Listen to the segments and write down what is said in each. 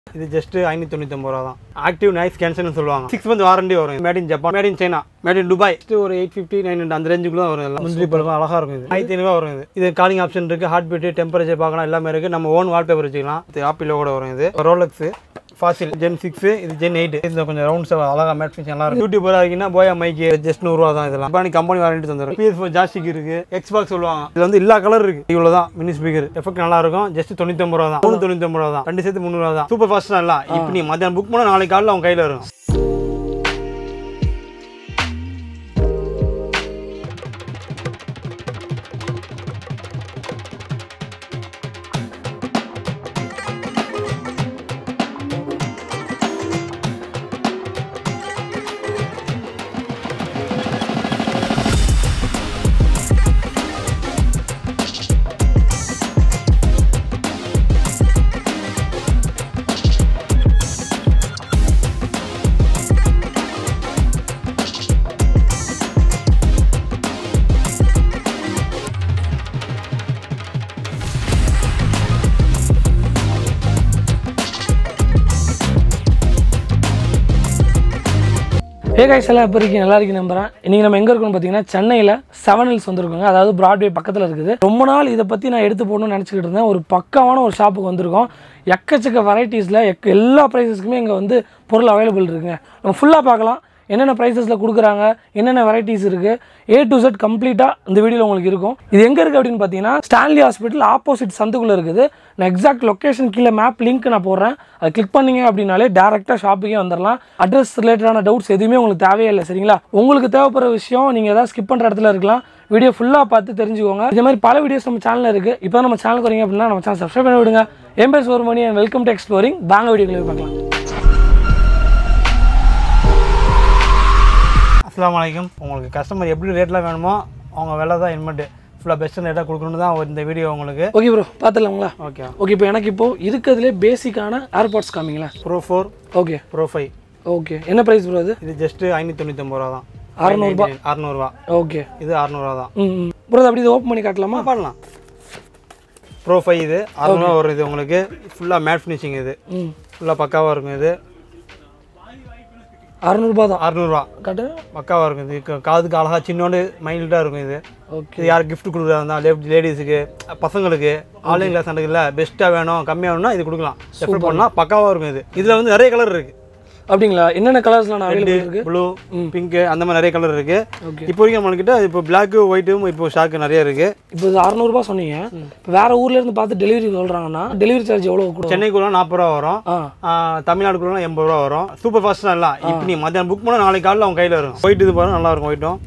இது ஜஸ்ட் ஐநூற்றி தொண்ணூத்தொம்பது ரூபா தான் ஆக்டிவ் நைஸ் கேன்சர்னு சொல்லுவாங்க சிக்ஸ் மந்த் வாரண்டி வரும் made in Japan made in China made in Dubai Just ஒரு எயிட் ஃபிஃப்டி நைன் அந்த ரேஞ்சுக்குள்ள வரும் எல்லாம் முந்திரி பழக்கம் அழகாக இருக்கும் இது ஆயிரத்தி ஐநூறுவா வரும் இது இது காலிங் ஆப்ஷன் இருக்குது ஹார்ட் பீட்டு டெம்பரேச்சர் பார்க்கலாம் எல்லாமே இருக்குது நம்ம ஓன் வால்பேப்பர் வச்சுக்கலாம் இது ஆப்பிளோ கூட வரும் இது ரோலக்ஸ் ஃபாசில் ஜென் சிக்ஸ் இது ஜென் எயிட் இந்த கொஞ்சம் ரவுண்ட்ஸ் அழகாக மேட் ஃபினிஷ் நல்லா இருக்கும் யூடியூபர் இருக்கீங்கன்னா போயா மைக்கு ஜஸ்ட் நூறுரூவா தான் இதெல்லாம் கம்பெனி கம்பெனி வாரண்டி தந்துடும் பிஎஸ் ஃபோர் ஜாஸ்திக் இருக்கு எக்ஸ்பாக்ஸ் சொல்லுவாங்க இதுல வந்து எல்லா கலர் இருக்கு இவ்வளோ தான் மினி ஸ்பீக்கர் எஃபெக்ட் நல்லா இருக்கும் ஜஸ்ட் தொண்ணூத்தொம்பது ரூபா தான் மூணு தொண்ணூத்தொம்பது ரூபா தான் ரெண்டு சேர்த்து முந்நூறுவா தான் சூப்பர் ஃபாஸ்ட் நல்லா இப்போ நீ மத்தியானம் புக் பண்ணால் நாளைக்கு காலையில் அவங்க கையில் இருக்கும் ஹே கைஸ் எல்லாம் எப்படி இருக்கீங்க நல்லா இருக்கீங்க நம்புறேன் இன்னைக்கு நம்ம எங்கே இருக்கோம்னு பார்த்தீங்கன்னா சென்னையில் செவன் ஹில்ஸ் வந்திருக்கோங்க அதாவது பிராட்வே பக்கத்தில் இருக்குது ரொம்ப நாள் இதை பற்றி நான் எடுத்து போடணும்னு நினச்சிக்கிட்டு இருந்தேன் ஒரு பக்காவான ஒரு ஷாப்புக்கு வந்திருக்கோம் எக்கச்சக்க வெரைட்டிஸில் எக்க எல்லா ப்ரைஸஸ்க்குமே இங்கே வந்து பொருள் அவைலபிள் இருக்குங்க நம்ம ஃபுல்லாக பார்க்கலாம் என்னென்ன ப்ரைஸஸில் கொடுக்குறாங்க என்னென்ன வெரைட்டிஸ் இருக்குது ஏ டு செட் கம்ப்ளீட்டாக இந்த வீடியோவில் உங்களுக்கு இருக்கும் இது எங்கே இருக்குது அப்படின்னு பார்த்தீங்கன்னா ஸ்டான்லி ஹாஸ்பிட்டல் ஆப்போசிட் சந்துக்குள்ளே இருக்குது நான் எக்ஸாக்ட் லொக்கேஷன் கீழே மேப் லிங்க் நான் போடுறேன் அதை கிளிக் பண்ணீங்க அப்படின்னாலே டேரெக்டாக ஷாப்புக்கே வந்துடலாம் அட்ரஸ் ரிலேட்டடான டவுட்ஸ் எதுவுமே உங்களுக்கு தேவையே இல்லை சரிங்களா உங்களுக்கு தேவைப்படுற விஷயம் நீங்கள் ஏதாவது ஸ்கிப் பண்ணுற இடத்துல இருக்கலாம் வீடியோ ஃபுல்லாக பார்த்து தெரிஞ்சுக்கோங்க இந்த மாதிரி பல வீடியோஸ் நம்ம சேனலில் இருக்குது இப்போ நம்ம சேனலுக்கு வரீங்க அப்படின்னா நம்ம சேனல் சப்ஸ்கிரைப் பண்ணி விடுங்க என் பேர் Sormani and welcome to exploring வாங்க வீடியோக்களை பார்க்கலாம் அஸ்ஸலாமு அலைக்கும் உங்களுக்கு கஸ்டமர் எப்படி ரேட்லாம் வேணுமோ அவங்க விலை தான் இன்மெண்ட் ஃபுல்லாக பெஸ்ட் ரேட்டாக கொடுக்கணுன்னு தான் இந்த வீடியோ உங்களுக்கு ஓகே ப்ரோ பார்த்துலாங்களா ஓகே ஓகே இப்போ எனக்கு இப்போ இருக்கிறதுலே பேசிக்கான ஏர்பாட்ஸ் காமிங்களேன் bro four okay bro five okay என்ன ப்ரைஸ் ப்ரோ அது இது ஜஸ்ட் ஐநூற்றி தொண்ணூத்தொம்பது ரூபா தான் அறநூறுபா அறநூறுவா ஓகே இது அறநூறுவா தான் ம் ம் ப்ரோ அப்படி இதை ஓப்பன் பண்ணி காட்டலாமா பண்ணலாம் ப்ரோ ஃபைவ் இது அறநூறுவா வரும் இது உங்களுக்கு ஃபுல்லாக மேட் ஃபினிஷிங் இது ம் ஃபுல்லாக பக்காவாக இருக்கும் இது அறநூறுபா தான் அறநூறுவா காட்டு பக்காவாக இருக்கும் இது க- காதுக்கு அழகாக சின்னோண்டு மைல்டாக இருக்கும் இது ஓகே இது யார் gift கொடுக்குறதா இருந்தால் லேப் லேடிஸுக்கு பசங்களுக்கு ஆன்லைன் கிளாஸ் நடக்குதுல்ல பெஸ்ட்டாக வேணும் கம்மியாக வேணும்னா இது கொடுக்கலாம் ரெஃபர் பண்ணால் பக்காவாக இருக்கும் இது இதில் வந்து நிறைய கலர் இருக்குது அப்படிங்களா என்னென்ன கலர்ஸ்லாம் அவைலபிள் இருக்கு ப்ளூ பிங்க்கு அந்த மாதிரி நிறைய கலர் இருக்குது ஓகே இப்போ வரைக்கும் நம்மள்கிட்ட இப்போ பிளாக்கு ஒயிட்டும் இப்போ ஸ்டாக்கு நிறைய இருக்குது இப்போ இது அறநூறுபா சொன்னீங்க இப்போ வேற ஊர்ல இருந்து பார்த்து டெலிவரி சொல்றாங்கன்னா டெலிவரி சார்ஜ் எவ்வளோ கொடுக்கும் சென்னைக்குள்ள நாற்பது ரூபா வரும் ஆ ஆ, தமிழ்நாடுக்குள்ள எண்பது ரூபா வரும் சூப்பர் ஃபாஸ்ட் நல்லா இப்போ நீ மத்தியானம் புக் பண்ணால் நாளைக்கு காலையில் அவங்க கையில் இருக்கும் ஒயிட் இது பாருங்க நல்லா இருக்கும் ஒயிட்டும்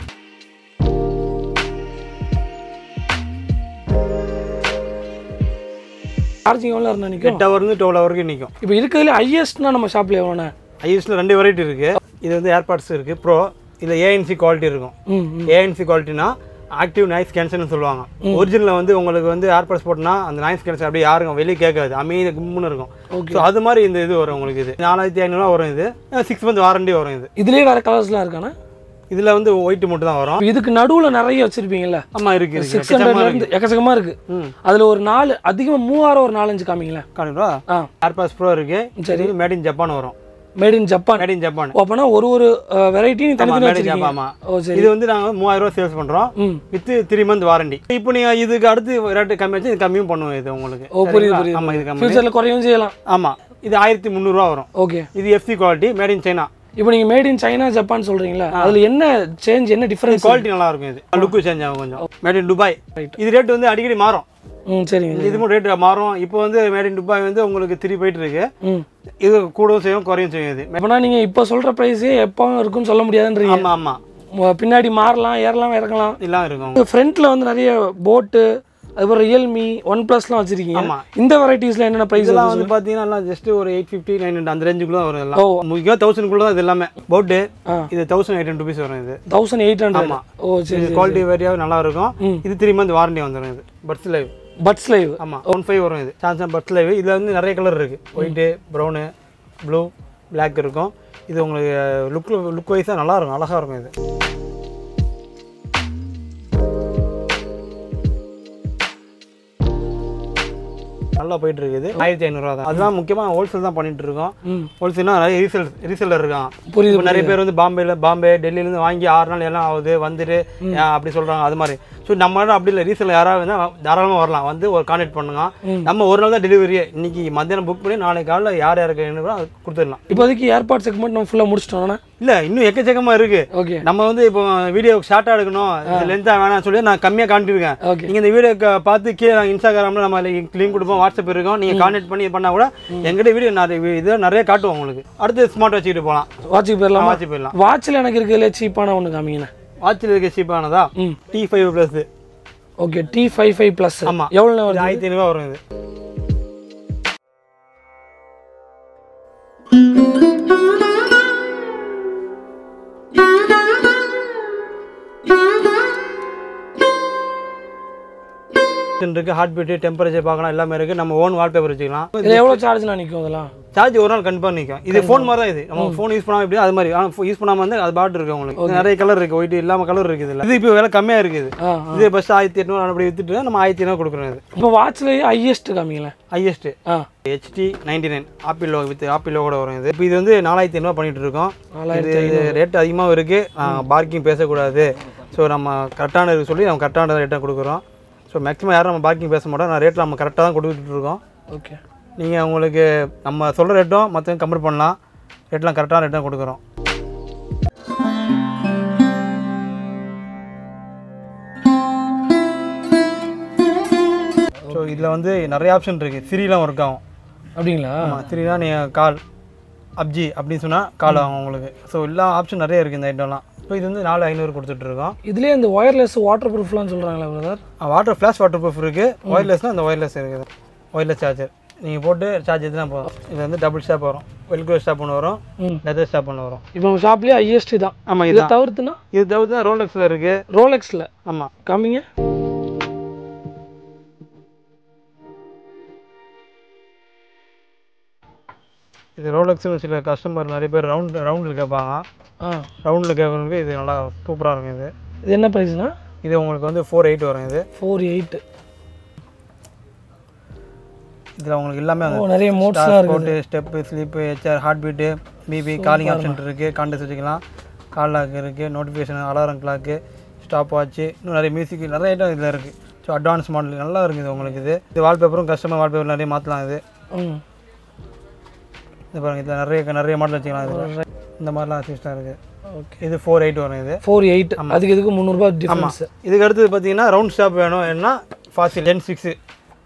சார்ஜிங் எவ்வளோ இருந்தா நிற்கும் எட்டு ஹவர்லேருந்து டுவெல் ஹவருக்கு நிற்கும் இப்போ இருக்கிறதுல ஹையஸ்ட்னா நம்ம ஷாப்ல எவ்வளோண்ணே ஐஎஸ்ல ரெண்டு வெரைட்டி இருக்குது இது வந்து ஏர்பாட்ஸ் இருக்குது ப்ரோ இதில் ஏஎன்சி குவாலிட்டி இருக்கும் ம் ம் ஏஎன்சி குவாலிட்டினா ஆக்டிவ் நாய்ஸ் கேன்சல்னு சொல்லுவாங்க ஒரிஜினலில் வந்து உங்களுக்கு வந்து ஏர்பாட்ஸ் போட்டோன்னா அந்த நாய்ஸ் கேன்சல் அப்படியே யாருக்கும் வெளியே கேட்காது அமைதி கும்முன்னு இருக்கும் ஸோ அது மாதிரி இந்த இது வரும் உங்களுக்கு இது நாலாயிரத்தி ஐநூறுரூவா வரும் இது சிக்ஸ் மந்த் வாரண்டி வரும் இது இதுலயே வேற கலர்ஸ்லாம் இருக்காண்ணே இதில் வந்து ஒயிட் மட்டும் தான் வரும் இப்போ இதுக்கு நடுவுல நிறைய வச்சிருப்பீங்கல்ல ஆமாம் இருக்கு இருக்கு சிக்ஸ் ஹண்ட்ரட்ல இருந்து எக்கச்சக்கமா இருக்கு ம் அதுல ஒரு நாலு அதிகமா மூவாயிரம் ஒரு நாலஞ்சு காமிங்களேன் காணுங்களா ஆ ஏர்பாட்ஸ் ப்ரோ இருக்கு சரி. இது மேட் இன் ஜப்பான் வரும் made in Japan made in Japan அப்போனா ஒரு ஒரு வெரைட்டி நீ தனித்தனி மேட் இன் வச்சிருக்கீங்க ஜப்பான் ஆமா ஓ சரி இது வந்து நாங்கள் மூவாயிரம் ரூபா சேல்ஸ் பண்ணுறோம் ம் வித் த்ரீ மந்த் வாரண்டி இப்போ நீங்கள் இதுக்கு அடுத்து ரேட்டு கம்மி வச்சு இது கம்மியும் பண்ணுவோம் இது உங்களுக்கு ஓ புரியுது புரியுது ஆமாம் இது கம்மி ஃபியூச்சர்ல குறையும் செய்யலாம் ஆமாம் இது ஆயிரத்தி முந்நூறுரூவா வரும் ஓகே இது FC quality made in China இப்போ நீங்க மேட் இன் சைனா ஜப்பான் சொல்றீங்களா அதுல என்ன சேஞ்ச் என்ன டிஃபரன்ஸ் குவாலிட்டி நல்லா இருக்கும் இது லுக்கு சேஞ்ச் ஆகும் கொஞ்சம் மேட் இன் துபாய் இது ரேட் வந்து அடிக்கடி மாறும் ம் சரிங்க இது ரேட் மாறும் இப்போ வந்து மேட் இன் துபாய் வந்து உங்களுக்கு த்ரீ போயிட்டு இருக்கு ம் இது கூடவும் செய்யும் குறையும் செய்யும் இது அப்போனா நீங்க இப்போ சொல்ற ப்ரைஸே எப்போ இருக்கும்னு சொல்ல முடியாதுன்றீங்க ஆமாம் ஆமாம் ம- பின்னாடி மாறலாம் ஏறலாம் இறங்கலாம் எல்லாம் இருக்கும் ஃப்ரண்ட்ல வந்து நிறைய போட்டு அதுக்கப்புறம் ரியல்மி ஒன் ப்ளஸ்லாம் வச்சிருக்கீங்க ஆமா. இந்த வெரைட்டிஸ்ல என்னென்ன ப்ரைஸ் இதெல்லாம் வந்து பார்த்தீங்கன்னா எல்லாம் ஜஸ்ட் ஒரு எயிட் ஃபிஃப்டி நைன் அந்த ரேஞ்சுக்குள்ள தான் வரும் ஓ. எல்லாம் முக்கியம் தௌசண்ட்குள்ள தான் இது எல்லாமே போட்டு ஆ. இது தௌசண்ட் எயிட் ருபீஸ் வரும் இது தௌசண்ட் எயிட் ஹண்ட்ரட் ஆமா. ஓ சரி இது குவாலிட்டி வேரியாக நல்லா இருக்கும் ம். இது த்ரீ மந்த் வாரண்டி வந்துடும் இது பட்ஸ் லைவ் பட்ஸ் லைவ் ஆமாம் ஒன் ஃபைவ் வரும் இது சாம்சங் பட்ஸ் லைவ் இதில் வந்து நிறைய கலர் இருக்குது ஒயிட்டு ப்ரௌனு ப்ளூ Black இருக்கும் இது உங்களுக்கு லுக் லுக் வைஸாக நல்லா இருக்கும் அழகாக இருக்கும் இது நல்ல ஃபுல்லாக போயிட்டு இருக்குது ஆயிரத்தி ஐநூறுரூவா தான் அதெல்லாம் முக்கியமாக ஹோல்சேல் தான் பண்ணிட்டு இருக்கோம் ம் ஹோல்சேல்னா நிறைய ரீசேல் ரீசேலர் இருக்கான் புரியுது இப்போ நிறைய பேர் வந்து பாம்பேல பாம்பே டெல்லியிலேருந்து வாங்கி ஆறு நாள் எல்லாம் ஆகுது வந்துட்டு ஆ, அப்படி சொல்கிறாங்க அது மாதிரி ஸோ நம்ம நாடு அப்படி இல்லை ரீசேல் யாராவது இருந்தால் தாராளமாக வரலாம் வந்து ஒரு கான்டாக்ட் பண்ணுங்க நம்ம ஒரு நாள் தான் டெலிவரியே இன்னைக்கு மத்தியானம் புக் பண்ணி நாளைக்கு காலைல யார் யாருக்கு என்ன வேணுமோ அது கொடுத்துடலாம் இப்போதைக்கு ஏர்பாட் செக்மெண்ட் நம்ம ஃபுல்லாக முடிச்சிட்டோம்னா இல்லை இன்னும் எக்கச்சக்கமாக இருக்கு ஓகே நம்ம வந்து இப்போ வீடியோ ஷார்ட்டாக எடுக்கணும் லென்த்தாக வேணாம்னு சொல்லி நான் கம்மியாக காட்டிருக்கேன் ஓகே நீங்கள் இந்த வீடியோ பார்த்து கீழே இன்ஸ்டாகிராமில் நம்ம லிங்க் கொடுப்போம் வாட்ஸ்அப் இருக்கும் நீங்கள் கான்டாக்ட் பண்ணி இது பண்ணால் கூட எங்கிட்ட வீடியோ நிறைய இது நிறைய காட்டுவோம் உங்களுக்கு அடுத்து ஸ்மார்ட் வச்சுக்கிட்டு போகலாம் வாட்சுக்கு போயிடலாமா வாட்ச் போயிடலாம் வாட்சில் எனக்கு இருக்கிறதுல சீப்பான ஒன்று காமிங்கண்ணா வாட்சில் இருக்க சீப்பானதா ம் T five plus okay T five five plus ஆமா. எவ்வளோ வருது ஆயிரத்தி ஐநூறுபா வரும் இது இருக்கு ஹார்ட் பீட்டு டெம்பரேச்சர் பார்க்கலாம் எல்லாமே இருக்கு நம்ம ஓன் வால்பேப்பர் வச்சுக்கலாம் இதில் எவ்வளோ சார்ஜ்லாம் நிற்கும் அதெல்லாம் சார்ஜ் ஒரு நாள் கண்டிப்பாக நிற்கும் இது ஃபோன் மாதிரி தான் இது நம்ம ஃபோன் யூஸ் பண்ணாமல் எப்படி அது மாதிரி ஆனால் யூஸ் பண்ணாமல் வந்து அது பாட்டு இருக்கு உங்களுக்கு இது நிறைய கலர் இருக்கு ஒயிட் இல்லாமல் கலர் இருக்குது இதில் இது இப்போ விலை கம்மியாக இருக்குது ஆ இது ஃபஸ்ட் ஆயிரத்தி எட்நூறு அப்படி வித்துட்டு நம்ம ஆயிரத்தி ஐநூறு கொடுக்குறோம் இது இப்போ வாட்ச்லேயே ஹையஸ்ட் காமிங்களேன் ஹையஸ்ட் ஆ ஹெச்டி நைன்டி நைன் ஆப்பிள் லோ வித் ஆப்பிள் லோகோட வரும் இது இப்போ இது வந்து நாலாயிரத்தி ஐநூறுவா பண்ணிட்டு இருக்கோம் நாலாயிரத்தி இது ரேட் அதிகமாக இருக்குது பார்க்கிங் பேசக்கூடாது ஸோ நம்ம கரெக்டான இருக்கு சொல்லி நம்ம கரெக்டான ரேட்டாக கொடுக்குறோம் ஸோ மேக்ஸிமம் யாரும் நம்ம பார்க்கிங் பேச மாட்டோம் நான் ரேட்டில் நம்ம கரெக்டாக தான் கொடுத்துட்டு இருக்கோம் ஓகே நீங்கள் உங்களுக்கு நம்ம சொல்கிற ரேட்டும் மற்றவங்க கம்பேர் பண்ணலாம் ரேட்லாம் கரெக்டான ரேட்டாக கொடுக்குறோம் ஸோ இதில் வந்து நிறைய ஆப்ஷன் இருக்குது சிரிலாம் ஒர்க் ஆகும் அப்படிங்களா ஆமாம் சிரினா நீங்கள் கால் அப்ஜி அப்படின்னு சொன்னால் கால் ஆகும் உங்களுக்கு ஸோ எல்லா ஆப்ஷன் நிறைய இருக்குது இந்த ஐட்டம்லாம் ஸோ இது வந்து நாலு ஐநூறு கொடுத்துட்ருக்கோம் இதுலேயே இந்த ஒயர்லெஸ் வாட்டர் ப்ரூஃப்லாம் சொல்கிறாங்களா brother water flash waterproof இருக்குது ஒயர்லெஸ்னால் அந்த ஒயர்லெஸ் இருக்குது ஒயர்லெஸ் சார்ஜர் நீங்கள் போட்டு சார்ஜ் எடுத்துனா போதும் இது வந்து டபுள் ஸ்டாப் வரும் வெல்க்ரோ ஸ்டாப் ஒன்று வரும் ம் லெதர் ஸ்டாப் ஒன்று வரும் இப்போ நம்ம ஷாப்லேயே ஹையஸ்ட் தான் ஆமாம் இதை இதுதான் தவிர்த்துனா இது தவிர்த்து தான் ரோலெக்ஸில் இருக்குது ரோலெக்ஸில் ஆமாம் காமிங்க இது ரோலெக்ஸ்னு சில கஸ்டமர் நிறைய பேர் ரவுண்ட் ரவுண்டில் கேட்பாங்க ஆ ரவுண்டில் கேட்குறதுக்கு இது நல்லா சூப்பராக இருக்கும் இது இது என்ன ப்ரைஸ்னா இது உங்களுக்கு வந்து ஃபோர் எயிட் வரும் இது ஃபோர் எயிட் இதில் உங்களுக்கு எல்லாமே ஓ வந்து நிறைய மோட்ஸ்லாம் இருக்குது போட்டு step sleep HR heart beat BP calling option இருக்குது கான்டெக்ட் வச்சுக்கலாம் கால் லாக் இருக்குது notification alarm clock stopwatch இன்னும் நிறைய மியூசிக் நிறைய ஐட்டம் இதில் இருக்குது ஸோ அட்வான்ஸ் மாடல் நல்லா இருக்குது உங்களுக்கு இது இது வால்பேப்பரும் கஸ்டமர் வால்பேப்பர் நிறைய மாற்றலாம் இது ம் இது பாருங்க இதில் நிறைய நிறைய மாடல் வச்சுக்கலாம் இதில் இந்த மாதிரிலாம் சிஸ்டம் இருக்குது ஓகே இது ஃபோர் எயிட் வரும் இது ஃபோர் எயிட் அதுக்கு இதுக்கு முந்நூறுபா டிஃபரன்ஸ் இதுக்கு அடுத்தது பார்த்தீங்கன்னா ரவுண்ட் ஸ்டாப் வேணும் என்ன ஃபாசில் டென் சிக்ஸு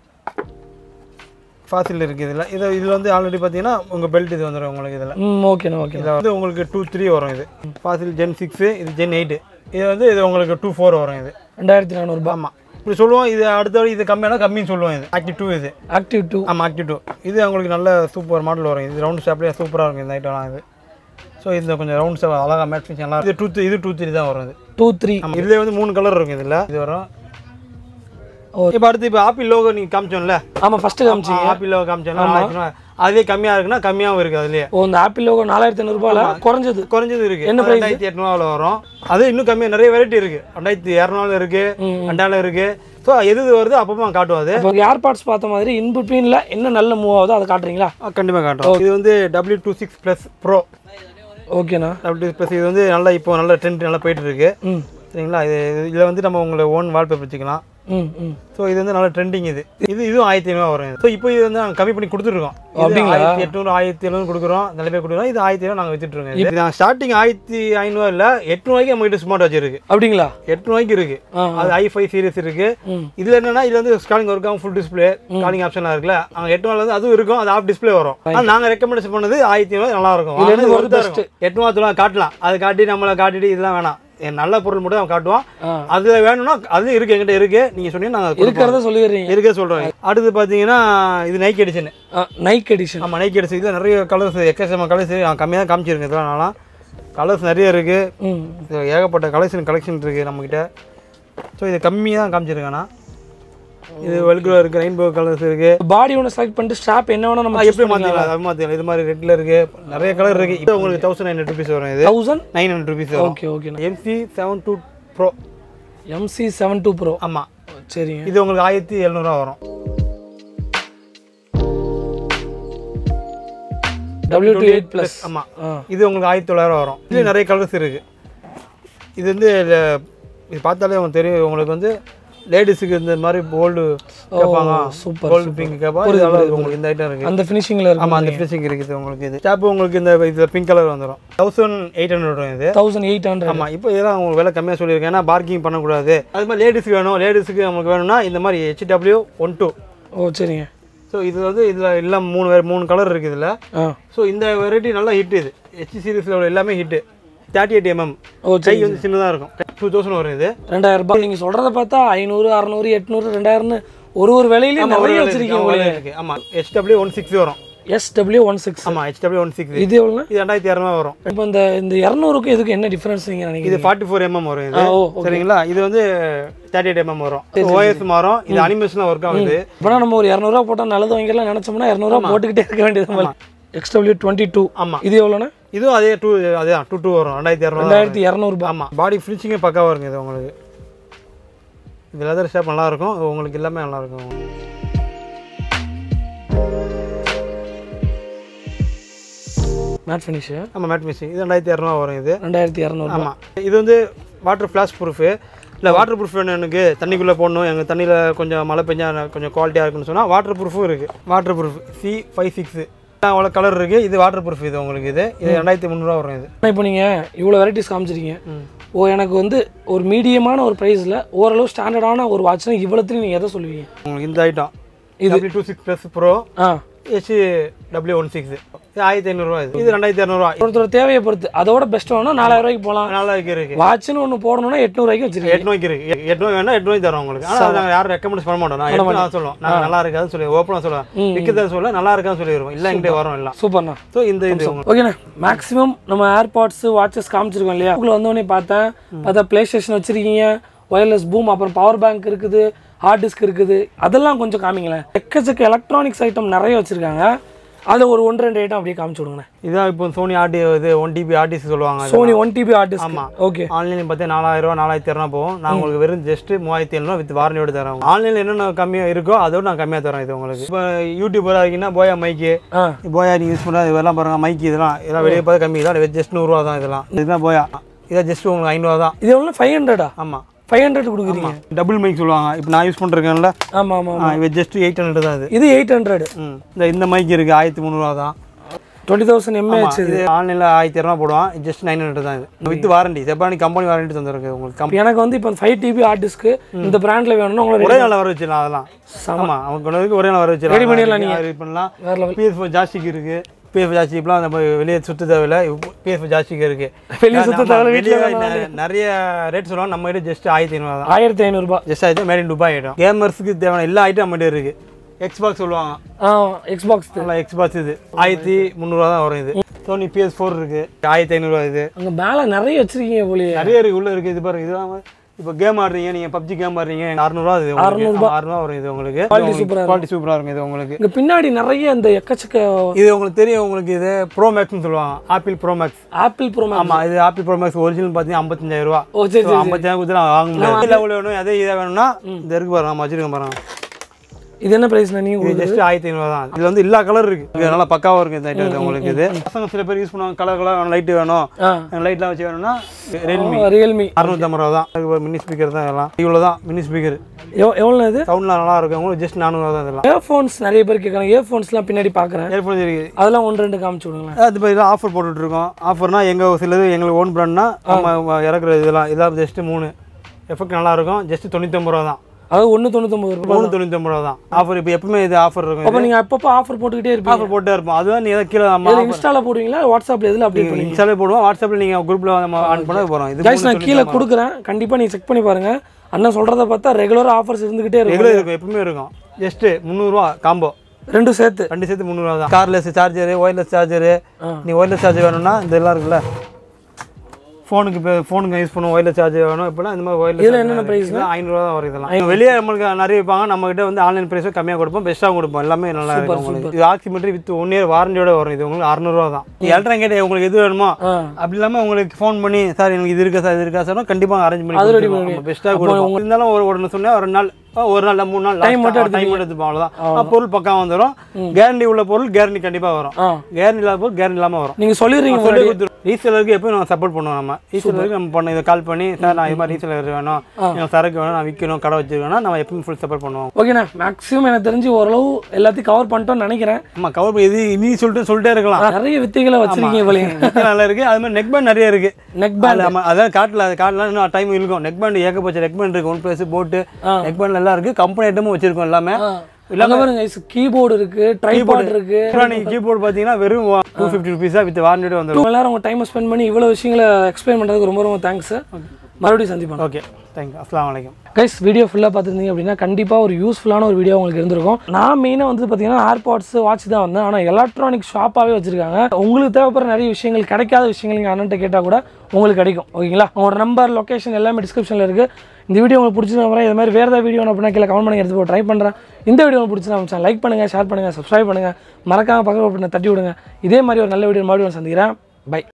ஃபாசில் இருக்குது இதில் இது இதில் வந்து ஆல்ரெடி பார்த்தீங்கன்னா உங்கள் பெல்ட் இது வந்துடும் உங்களுக்கு இதில் ம் ஓகேண்ணா ஓகே இதில் வந்து உங்களுக்கு டூ த்ரீ வரும் இது ஃபாசில் ஜென் சிக்ஸு இது ஜென் எயிட்டு இது வந்து இது உங்களுக்கு டூ ஃபோர் வரும் இது ரெண்டாயிரத்தி நானூறுபா ஆமாம் இப்படி சொல்லுவோம் இது அடுத்த இது கம்மியான கம்மின்னு சொல்லுவோம் இது ஆக்டிவ் டூ இது ஆக்டிவ் டூ ஆமாம் ஆக்டிவ் டூ இது உங்களுக்கு நல்ல சூப்பர் மாடல் வரும் இது ரவுண்ட் ஷாப்லேயே சூப்பராக இருக்கும் இந்த ஐட்டம்லாம் இது ஸோ இந்த கொஞ்சம் ரவுண்ட் ஷாப் அழகாக மேட் ஃபினிஷ் நல்லா இது டூ இது டூ த்ரீ தான் வரும் இது டூ த்ரீ ஆமாம் இதுலேயே வந்து மூணு கலர் இருக்கும் இதில் இது வரும் ஓ. இப்போ அடுத்து இப்போ ஆப்பிள் லோகோ நீங்கள் காமிச்சோம்ல ஆமாம் ஃபஸ்ட்டு காமிச்சிங்க ஆப்பிள் லோகோ காமிச்சோம்ல அதே கம்மியாக இருக்குன்னா கம்மியாகவும் இருக்குது அதுலேயே ஓ இந்த ஆப்பிள் லோகோ நாலாயிரத்தி ஐநூறுபால குறைஞ்சது குறைஞ்சது இருக்கு என்ன price? ரெண்டாயிரத்தி எட்நூறுவாவில் வரும் அது இன்னும் கம்மியாக நிறைய வெரைட்டி இருக்கு ரெண்டாயிரத்தி இரநூறு இருக்கு ரெண்டாயிரம் இருக்கு ஸோ எது எது வருதோ அப்பப்போ காட்டுவோம் அது இப்போ ஏர்பாட்ஸ் பார்த்த மாதிரி இன் பிட்வீனில் என்ன நல்ல மூவ் ஆகுதோ அதை காட்டுறீங்களா கண்டிப்பாக காட்டுறோம் இது வந்து W two six plus bro ஓகேண்ணா டபிள்யூ ப்ளஸ் இது வந்து நல்லா இப்போ நல்ல ட்ரெண்ட் நல்லா போயிட்டு இருக்கு ம் சரிங்களா இது இதில் வந்து நம்ம உங்களை ஓன் வால்பேப்பர் வச்சுக்கலாம் ம் ம் ஸோ இது வந்து நல்ல ட்ரெண்டிங் இது இது இதுவும் ஆயிரத்தி ஐநூறுவா வரும் ஸோ இப்போ இது வந்து நாங்கள் கம்மி பண்ணி கொடுத்துருக்கோம் அப்படிங்களா? ஆயிரத்தி எட்நூறு ஆயிரத்தி எழுநூறு கொடுக்குறோம் நல்ல பேர் கொடுக்குறோம் இது ஆயிரத்தி ஐநூறு நாங்கள் வச்சுட்டு இருக்கோம் இது நான் ஸ்டார்டிங் ஆயிரத்தி ஐநூறுவா இல்லை எட்நூறுவாய்க்கு நம்ம கிட்ட ஸ்மார்ட் வாட்ச் இருக்கு அப்படிங்களா எட்நூறுவாய்க்கு இருக்கு ஆ அது ஐ ஃபைவ் சீரிஸ் இருக்கு ம் இதுல என்னன்னா இதுல வந்து ஸ்காலிங் ஒர்க் ஆகும் ஃபுல் டிஸ்பிளே காலிங் ஆப்ஷன்லாம் இருக்குல்ல அங்க எட்நூறுல வந்து அதுவும் இருக்கும் அது ஆஃப் டிஸ்பிளே வரும் ஆனா நாங்க ரெக்கமெண்டேஷன் பண்ணது ஆயிரத்தி ஐநூறு நல்லா இருக்கும் இதுல இருந்து வாங்கினது வருது worth ஆ இருக்கும். எட்நூறுவா தொள்ளாயிரம் காட்டலாம் அது காட்டி நம்மளை காட்டிட்டு இதெல்லாம் வேணாம் என் நல்ல பொருள் மட்டும் அவன் காட்டுவான் ஆ அதுல வேணும்னா அது இருக்கு எங்கிட்ட இருக்கு நீங்க சொன்னீங்கன்னா நாங்க கொடுப்போம். இருக்கிறத சொல்லிடுறீங்க இருக்கே சொல்றோம் அடுத்து பாத்தீங்கன்னா இது நைக் எடிஷன் நைக் எடிஷன் ஆமா நைக் எடிஷன் இதுல நிறைய கலர்ஸ் எக்கச்சக்கமான கலர்ஸ் நான் கம்மியாக தான் காமிச்சிருக்கேன் இதெல்லாம் நான்லாம் கலர்ஸ் நிறைய இருக்கு ம் இது ஏகப்பட்ட கலெக்ஷன் கலெக்ஷன் இருக்குது நம்மக்கிட்ட ஸோ இது கம்மியாக தான் காமிச்சிருக்கேண்ணா இது வெல்க்ரோ இருக்குது ரெயின்போ கலர்ஸ் இருக்குது பாடி ஒன்று செலக்ட் பண்ணிட்டு ஸ்டாப் என்ன வேணா நம்ம எப்படி மாற்றிக்கலாம் அது மாற்றிக்கலாம் இது மாதிரி ரெட்டில் இருக்குது நிறைய கலர் இருக்குது இது உங்களுக்கு தௌசண்ட் நைன் ஹண்ட்ரட் ருபீஸ் வரும் இது தௌசண்ட் நைன் ஹண்ட்ரட் ருபீஸ் வரும் ஓகே ஓகேண்ணா MC seven two bro MC seven two bro ஆமாம் சரிங்க இது உங்களுக்கு ஆயிரத்தி எழுநூறுவா வரும் டபிள்யூ டூ எயிட் ப்ளஸ் ஆமா ஆ இது உங்களுக்கு ஆயிரத்தி தொள்ளாயிரம் வரும் இதுல நிறைய கலர்ஸ் இருக்கு இது வந்து ல- இது பார்த்தாலே உங்களுக்கு தெரியும் உங்களுக்கு வந்து லேடிஸுக்கு இந்த மாதிரி கோல்டு கேட்பாங்க சூப்பர் கோல்டு பிங்க் கேட்பாங்க இது நல்லா இருக்கு உங்களுக்கு இந்த ஐட்டம் இருக்கு அந்த ஃபினிஷிங்கில் இருக்கும் ஆமா அந்த ஃபினிஷிங் இருக்குது உங்களுக்கு இது டாப் உங்களுக்கு இந்த இது பிங்க் கலர் வந்துடும் தௌசண்ட் எயிட் ஹண்ட்ரட் வரும் இது தௌசண்ட் எயிட் ஹண்ட்ரட் ஆமா இப்போ இதெல்லாம் உங்களுக்கு விலை கம்மியாக சொல்லியிருக்கேன் ஏன்னா பார்க்கிங் பண்ணக்கூடாது அது மாதிரி லேடிஸ்க்கு வேணும் லேடிஸுக்கு நமக்கு வேணும்னா இந்த மாதிரி ஹெச்டபிள்யூ ஒன் டூ ஓ சரிங்க ஸோ இது வந்து இதில் எல்லாம் மூணு வேறு மூணு கலர் இருக்குது இதில் ஆ ஸோ இந்த வெரைட்டி நல்லா ஹிட் இது ஹெச் சீரிஸில் உள்ள எல்லாமே ஹிட்டு தேர்ட்டி எயிட் எம்எம் ஓ கை வந்து சின்னதாக இருக்கும் டூ தௌசண்ட் வரும் இது ரெண்டாயிரம் ரூபாய் நீங்கள் சொல்கிறத பார்த்தா ஐநூறு அறநூறு எட்நூறு ரெண்டாயிரம்னு ஒரு ஒரு விலையிலையும் நிறைய வச்சிருக்கீங்க உங்களுக்கு இருக்கு ஆமாம் ஹெச்டபிள்யூ ஒன் சிக்ஸ் வரும் எஸ்டபிள்யூ ஒன் சிக்ஸ் ஆமாம் ஹெச்டபிள்யூ ஒன் சிக்ஸ் இது எவ்வளோண்ணா இது ரெண்டாயிரத்தி இரநூறுவா வரும் இப்போ இந்த இந்த இரநூறுக்கும் இதுக்கு என்ன டிஃப்ரென்ஸ் நீங்கள் நினைக்கிறீங்க இது ஃபார்ட்டி ஃபோர் எம்எம் வரும் ஆ, இது ஓ சரிங்களா இது வந்து தேர்ட்டி எயிட் எம்எம் வரும் ஓஎஸ் மாறும் இது அனிமேஷன் ஒர்க் ஆகுது இப்போனா நம்ம ஒரு இரநூறுவா போட்டால் நல்லது வாங்கிடலாம் நினச்சோம்னா இரநூறுவா போட்டுக்கிட்டே இருக்க வேண்டியது போல எக்ஸ்டபிள்யூ டுவெண்ட்டி டூ ஆமாம் இது எவ்வளோண்ணா இதுவும் அதே டூ அதே டூ டூ வரும் ரெண்டாயிரத்தி இரநூறு ரெண்டாயிரத்தி இரநூறுபா ஆமாம் பாடி ஃபினிஷிங்கே பக்காவாக இருக்கும் இது உங்களுக்கு இது லெதர் ஷேப் நல்லா இருக்கும் உங்களுக்கு எல்லாமே நல்லா இருக்கும் மேட் ஃபினிஷு ஆமாம் மேட் மிஷின் இது ரெண்டாயிரத்தி இரநூறுவா வரும் இது ரெண்டாயிரத்தி இரநூறுபா ஆமாம் இது வந்து வாட்டர் ஃப்ளாஷ் ப்ரூஃபு இல்லை வாட்டர் ப்ரூஃப் வேணும் எனக்கு தண்ணிக்குள்ளே போடணும் எங்கள் தண்ணியில் கொஞ்சம் மழை பெஞ்சா கொஞ்சம் குவாலிட்டியாக இருக்குன்னு சொன்னால் வாட்டர் ப்ரூஃபும் இருக்குது waterproof C five six அவ்வளோ கலர் இருக்குது இது வாட்டர் ப்ரூஃப் இது உங்களுக்கு இது இது ரெண்டாயிரத்தி முந்நூறுவா வரும் இது ஆனால் இப்போ நீங்கள் இவ்வளோ வெரைட்டிஸ் காமிச்சிருக்கீங்க ஓ எனக்கு வந்து ஒரு மீடியமான ஒரு ப்ரைஸில் ஓரளவு ஸ்டாண்டர்டான ஒரு வாட்ச்னா இவ்வளோத்தையும் நீங்கள் எதை சொல்லுவீங்க உங்களுக்கு இந்த ஐட்டம் இது டூ சிக்ஸ் ப்ளஸ் ப்ரோ ஆ ஹெச் டபிள்யூ ஒன் சிக்ஸ் இது ஆயிரத்தி ஐநூறுரூவா இது இது ரெண்டாயிரத்தி இரநூறுவா ஒருத்தர் தேவையை பொறுத்து அதோட பெஸ்ட் வேணும்னா நாலாயிரம் ரூபாய்க்கு போகலாம் நல்லா இருக்கு இருக்கு வாட்ச்னு ஒன்று போடணும்னா எட்நூறுவாய்க்கு வச்சிருக்கீங்க எட்நூறுக்கு இருக்கு எ- எட்நூறு வேணா எட்நூறு தரோம் உங்களுக்கு ஆனால் நாங்கள் யாரும் ரெக்கமெண்ட் பண்ண மாட்டோம் நான் எட்நூறு நான் சொல்லுவோம் நான் நல்லா இருக்காதுன்னு சொல்லி ஓப்பனாக சொல்லுவேன் விற்கிறத சொல்ல நல்லா இருக்கான்னு சொல்லிடுவோம் இல்லை எங்கிட்ட வரும் எல்லாம் சூப்பர்ண்ணா ஸோ இந்த இது உங்களுக்கு ஓகேண்ணா மேக்ஸிமம் நம்ம ஏர்பாட்ஸ் வாட்சஸ் காமிச்சிருக்கோம் இல்லையா உங்களை வந்தோடனே பார்த்தேன் பார்த்தா ப்ளே ஸ்டேஷன் வச்சிருக்கீங்க ஒயர்லெஸ் பூம் அப்புறம் பவர் பேங்க் இருக்குது ஹார்ட் டிஸ்க் இருக்குது அதெல்லாம் கொஞ்சம் காமிங்களேன் எக்கச்சக்க எலக்ட்ரானிக்ஸ் ஐட்டம் நிறைய வச்சிருக்காங்க அதில் ஒரு ஒன்று ரெண்டு ஐட்டம் அப்படியே காமிச்சு விடுங்கண்ணே இதான் இப்போ சோனி ஆர்டி இது ஒன் டிபி ஆர்டிசி சொல்லுவாங்க Sony one TB hard disk ஆமா. ஓகே ஆன்லைனில் பார்த்தா நாலாயிரம் ரூபா நாலாயிரத்தி இரநூறுவா போகும் நான் உங்களுக்கு வெறும் ஜஸ்ட் மூவாயிரத்தி எழுநூறு வித் வாரண்டியோட தரேன் ஆன்லைனில் என்னென்ன கம்மியாக இருக்கோ அதோட நான் கம்மியாக தரேன் இது உங்களுக்கு இப்போ யூடியூபராக இருக்கீங்கன்னா போயா மைக்கு ஆ போயா நீங்கள் யூஸ் பண்ணுறது இதெல்லாம் பாருங்க மைக்கு இதெல்லாம் இதெல்லாம் வெளியே பார்த்து கம்மி தான் ஜஸ்ட் நூறுரூவா தான் இதெல்லாம் இதுதான் போயா இதான் ஜஸ்ட் உங்களுக்கு ஐநூறுவா தான் இது எவ்வளோ ஃபைவ் ஹண்ட்ரடா ஆமாம் ஃபைவ் ஹண்ட்ரட் கொடுக்குறீங்க டபுள் மைக் சொல்லுவாங்க இப்போ நான் யூஸ் பண்ணிருக்கேன்ல ஆமாம் ஆமாம் இது ஜஸ்ட் எயிட் ஹண்ட்ரட் தான் இது இது எயிட் ஹண்ட்ரட் ம் இந்த இந்த மைக் இருக்குது ஆயிரத்தி முந்நூறுவா தான் டுவெண்ட்டி தௌசண்ட் எம்ஏஹெச் இது ஆன்லைனில் ஆயிரத்தி இரநூறுவா போடுவான் ஜஸ்ட் நைன் ஹண்ட்ரட் தான் இது வித் வாரண்டி செப்பானி கம்பெனி வாரண்டி தந்துருக்கு உங்களுக்கு கம்பெனி எனக்கு வந்து இப்போ ஃபைவ் டிபி ஹார்ட் டிஸ்க்கு இந்த பிராண்டில் வேணும்னா உங்களை ஒரே நாள் வர வச்சிடலாம் அதெல்லாம் ஆமாம் அவங்க கொண்டு வந்து ஒரே நாள் வர வச்சிடலாம் Ready பண்ணிடலாம் நீங்க. ரெடி பண்ணலாம் வேற லெவல் பிஎஃப் ஜாஸ்திக்கு இருக்குது பிஎஃப் ஜாஸ்திக்குலாம் நம்ம வெளியே சுத்த தேவையில்ல பிஎஃப் ஜாஸ்திக்கு இருக்குது வெளிய சுத்த தேவையில்ல, வீட்ல வெளியே நிறைய ரேட் சொல்லுவாங்க நம்ம கிட்ட ஜஸ்ட் ஆயிரத்தி ஐநூறுவா தான் ஆயிரத்தி ஐநூறுரூபா ஜஸ்ட் ஆயிரத்தி மேட் இன் துபாய் ஐட்டம் கேமர்ஸுக்கு தேவையான எல்லா ஐட்டம் நம்மகிட்ட இருக்குது எக்ஸ்பாக்ஸ் சொல்லுவாங்க ஆ எக்ஸ்பாக்ஸ் நல்லா எக்ஸ்பாக்ஸ் இது ஆயிரத்தி முந்நூறுவா தான் வரும் இது சோனி பிஎஸ் ஃபோர் இருக்குது ஆயிரத்தி ஐநூறுரூவா இது அங்கே மேலே நிறைய வச்சிருக்கீங்க போலியே நிறைய இருக்கு உள்ள இருக்கு இது பாருங்க இதெல்லாம் இப்போ கேம் ஆடுறீங்க நீங்க பப்ஜி கேம் ஆடுறீங்க அறுநூறுவா இது உங்களுக்கு அறுநூறுவா வரும் இது உங்களுக்கு Quality super ஆ குவாலிட்டி சூப்பரா இருக்கும் இது உங்களுக்கு இங்கே பின்னாடி நிறைய இந்த எக்கச்சக்க இது உங்களுக்கு தெரியும் உங்களுக்கு இது ப்ரோ மேக்ஸ்னு சொல்லுவாங்க Apple Pro Max Apple Pro ஆமா இது ஆப்பிள் ப்ரோ மேக்ஸ் ஒரிஜினல் பார்த்தீங்கன்னா ஐம்பத்தஞ்சாயிரம் ரூபா ஓ சரி சரி ஐம்பத்தஞ்சாயிரம் கொடுத்து நான் வாங்க முடியாது லெவல் வேணும் எதே இதாக வேணும்னா இந்த இருக்கு பாருங்க நம்ம வச்சிருக்கோம் பாருங்க இது என்ன ப்ரைஸ்ண்ணா நீங்கள் இது ஜஸ்ட் ஆயிரத்தி ஐநூறுவா தான் இதுல வந்து எல்லா கலர் இருக்கு இது நல்லா பக்காவா இருக்கு இந்த ஐட்டம் உங்களுக்கு இது பசங்க சில பேர் யூஸ் பண்ணுவாங்க கலர் கலர் லைட் வேணும் ஆ லைட்லாம் வச்சு வேணும்னா ரியல்மி ரியல்மி அறுநூத்தம்பது ரூபா தான் அதுக்கு மினி ஸ்பீக்கர் தான் இதெல்லாம் இவ்வளோ தான் மினி ஸ்பீக்கர் எவ் எவ்வளோ இது சவுண்ட்லாம் நல்லா இருக்கும் உங்களுக்கு ஜஸ்ட் நானூறுவா தான் இதெல்லாம் இயர்ஃபோன்ஸ் நிறைய பேர் கேட்குறாங்க இயர்ஃபோன்ஸ்லாம் பின்னாடி பார்க்குறேன் ஏர்ஃபோன்ஸ் இருக்குது அதெல்லாம் ஒன்று ரெண்டு காமிச்சு விடுங்களேன் அது மாதிரி ஆஃபர் போட்டுட்டு இருக்கோம் ஆஃபர்னா எங்கள் சிலது எங்களுக்கு ஓன் பிராண்ட்னா நம்ம இறக்குற இதெல்லாம் இதெல்லாம் ஜஸ்ட் மூணு எஃபெக்ட் நல்லா இருக்கும் ஜஸ்ட் தொண்ணூத்தொம்பது ரூபா தான் அதாவது ஒன்று தொண்ணூத்தொம்பது ரூபாய் மூணு தொண்ணூத்தொம்பது ரூபா தான் ஆஃபர் இப்போ எப்பவுமே இது ஆஃபர் இருக்கும் அப்போ நீங்கள் அப்பப்போ ஆஃபர் போட்டுக்கிட்டே இருப்பீங்க ஆஃபர் போட்டே இருப்போம் அதுதான் நீ எதாவது கீழே நம்ம இதில் இன்ஸ்டாவில் போடுவீங்களா வாட்ஸ்அப்பில் எதில் அப்டேட் பண்ணுவீங்க இன்ஸ்டாலே போடுவோம் வாட்ஸ்அப்பில் நீங்கள் குரூப்பில் நம்ம ஆன் பண்ண போகிறோம் இது கைஸ் நான் கீழே கொடுக்குறேன் கண்டிப்பாக நீங்கள் செக் பண்ணி பாருங்க அண்ணன் சொல்கிறத பார்த்தா ரெகுலராக ஆஃபர்ஸ் இருந்துக்கிட்டே இருக்கும் ரெகுலர் இருக்கும் எப்பவுமே இருக்கும் ஜஸ்ட்டு முந்நூறுரூவா காம்போ ரெண்டும் சேர்த்து ரெண்டு சேர்த்து முந்நூறுவா தான் கார்லெஸ் சார்ஜரு ஒயர்லெஸ் சார்ஜரு ஆ. நீ ஒயர்லெஸ் சார்ஜர் வேணும்னா இந்த எல்லாம் இருக்குல்ல ஃபோனுக்கு இப்போ ஃபோனுக்கு யூஸ் பண்ணுவோம் ஒயர்லெஸ் சார்ஜர் வேணும் இப்போலாம் இந்த மாதிரி ஒயர்லெஸ் இதுல என்னென்ன price? ஐநூறுவா தான் வரும் இதெல்லாம் வெளியே நம்மளுக்கு நிறைய வைப்பாங்க நம்ம கிட்ட வந்து ஆன்லைன் ப்ரைஸும் கம்மியாக கொடுப்போம் பெஸ்ட்டாகவும் கொடுப்போம் எல்லாமே நல்லா இருக்கும் உங்களுக்கு இது ஆக்சிமெட்ரி வித் ஒன் இயர் வாரண்டியோட வரும் இது உங்களுக்கு அறுநூறுவா தான் நீ எலக்ட்ரான் கேட்டு உங்களுக்கு எது வேணுமோ ஆ அப்படி இல்லாமல் உங்களுக்கு ஃபோன் பண்ணி சார் எனக்கு இது இருக்கா சார் இது இருக்கா சார் கண்டிப்பாக அரேஞ்ச் பண்ணி அது ready கொடுத்துருவோம். நம்ம பெஸ்ட்டாக கொடுப்போம் இருந்தாலும் ஒரு ஒன்று சொன்னால் ஒரு நாள் ஒரு நாள் மூணு நாள் Time மட்டும் டைம் எடுத்துப்போம் அவ்வளோதான் பொருள் பக்கம் வந்துடும் கேரண்டி உள்ள பொருள் கேரண்டி கண்டிப்பாக வரும் ஆ கேரண்டி இல்லாத பொருள் கேரண்டி இல்லாமல் வரும் நீங்கள் சொல்லிடுறீங்க சொல்லி முன்னாடி கொடுத்துரும் ரீசேலருக்கு எப்பயும் நம்ம சப்போர்ட் பண்ணுவோம் நம்ம ரீசேலருக்கு நம்ம பண்ண இதை கால் பண்ணி சார் நான் இது மாதிரி ரீசேலர் வேணும் எனக்கு சரக்கு வேணும் நான் விற்கணும் கடை வச்சிருக்கேன்னா நம்ம எப்பயும் ஃபுல் சப்போர்ட் பண்ணுவோம் ஓகேண்ணா மேக்ஸிமம் எனக்கு தெரிஞ்சு ஓரளவு எல்லாத்தையும் கவர் பண்ணிட்டோம்னு நினைக்கிறேன் ஆமா கவர் இது இனி சொல்லிட்டு சொல்லிட்டே இருக்கலாம் நிறைய வித்தைகளை வச்சிருக்கீங்க போலீங்க நல்லா இருக்கு அது மாதிரி நெக் பேண்ட் நிறைய இருக்கு நெக் பேண்ட் அது ஆமா அதான் காட்டில் அது காட்டில் இன்னும் டைம் இருக்கும் நெக் பேண்ட் ஏகப்பட்ட நெக் பேண்ட் இருக்கு ஒன் பிளஸ் போட்டு நெக் பேண்ட் எல்லாம் இருக்கு கம்பெனி ஐட்டமும் வச்சிருக்கோம் எல்லாமே அங்க பாருங்க கீபோர்டு இருக்கு ட்ரைபாட் இருக்கு அப்புறம் நீங்க கீபோர்டு பார்த்தீங்கன்னா வெறும் டூ ஃபிஃப்டி ருபீஸா வித் வாரண்டியோட வந்துடும் டூ நேரம் உங்க டைம் ஸ்பெண்ட் பண்ணி இவ்வளவு விஷயங்களை எக்ஸ்பிளைன் பண்றதுக்கு ரொம்ப ரொம்ப தேங்க்ஸ் மறுபடியும் சந்திப்போம் ஓகே தேங்க்யூ அஸ்லாம் வலைக்கம் கைஸ் வீடியோ ஃபுல்லாக பார்த்துருந்தீங்க அப்படின்னா கண்டிப்பாக ஒரு யூஸ்ஃபுல்லான ஒரு வீடியோ உங்களுக்கு இருந்திருக்கும் நான் மெயினாக வந்து பார்த்தீங்கன்னா ஏர்பாட்ஸ் வாட்ச் தான் வந்தேன் ஆனால் எலக்ட்ரானிக் ஷாப்பாகவே வச்சிருக்காங்க உங்களுக்கு தேவைப்படுற நிறைய விஷயங்கள் கிடைக்காத விஷயங்கள் நீங்கள் அண்ணன்ட்ட கேட்டால் கூட உங்களுக்கு கிடைக்கும் ஓகேங்களா உங்களோட நம்பர் லொக்கேஷன் எல்லாமே டிஸ்கிரிப்ஷனில் இருக்குது இந்த வீடியோ உங்களுக்கு பிடிச்சிருந்தா இது மாதிரி வேறு ஏதாவது வீடியோ அப்படின்னா கீழே கமெண்ட் பண்ணி எடுத்து ட்ரை பண்ணுறேன் இந்த வீடியோ உங்களுக்கு பிடிச்சிருந்தா லைக் பண்ணுங்கள் ஷேர் பண்ணுங்கள் சப்ஸ்கிரைப் பண்ணுங்கள் மறக்காம பக்கத்தில் தட்டி விடுங்க இதே மாதிரி ஒரு நல்ல வீடியோ மறுபடியும் சந்திக்கிறேன் பை